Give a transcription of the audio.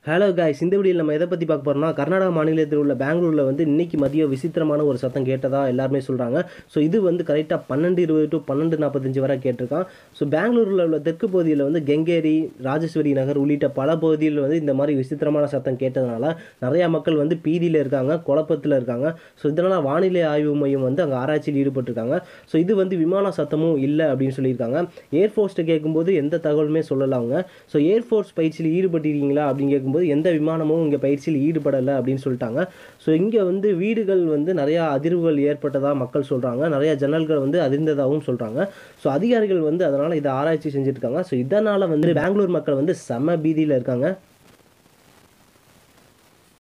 hello guys இந்த வீடியோவில் நம்ம எதை பற்றி பார்க்க போகிறோம்னா கர்நாடகா மாநிலத்தில் உள்ள பெங்களூரில் வந்து இன்னைக்கு மதியம் விசித்திரமான ஒரு சத்தம் கேட்டதா எல்லாருமே சொல்கிறாங்க ஸோ இது வந்து கரெக்டாக பன்னெண்டு இருபது டு பன்னெண்டு நாற்பத்தஞ்சு வரை கேட்டிருக்கான் ஸோ பெங்களூரில் உள்ள தெற்கு பகுதியில் வந்து கெங்கேரி ராஜேஸ்வரி நகர் உள்ளிட்ட பல பகுதியில் வந்து இந்த மாதிரி விசித்திரமான சத்தம் கேட்டதுனால நிறையா மக்கள் வந்து பீதியில் இருக்காங்க குழப்பத்தில் இருக்காங்க ஸோ இதனால் வானிலை ஆய்வு மையம் வந்து அங்கே ஆராய்ச்சியில் ஈடுபட்டிருக்காங்க ஸோ இது வந்து விமான சத்தமும் இல்லை அப்படின்னு சொல்லியிருக்காங்க ஏர்ஃபோர்ஸ்ட்டை கேட்கும்போது எந்த தகவலுமே சொல்லலை அவங்க ஸோ ஏர்ஃபோர்ஸ் பயிற்சியில் ஈடுபட்டிருக்கீங்களா அப்படின்னு கேட்கும்போது எந்த விமானமும் இங்கே பயிற்சியில் ஈடுபடலை அப்படின்னு சொல்லிட்டாங்க ஸோ இங்கே வந்து வீடுகள் வந்து நிறையா அதிர்வுகள் ஏற்பட்டதாக மக்கள் சொல்கிறாங்க நிறையா ஜன்னல்கள் வந்து அதிர்ந்ததாகவும் சொல்கிறாங்க ஸோ அதிகாரிகள் வந்து அதனால் இதை ஆராய்ச்சி செஞ்சுட்டு இருக்காங்க ஸோ இதனால் வந்து பெங்களூர் மக்கள் வந்து செம பீதியில் இருக்காங்க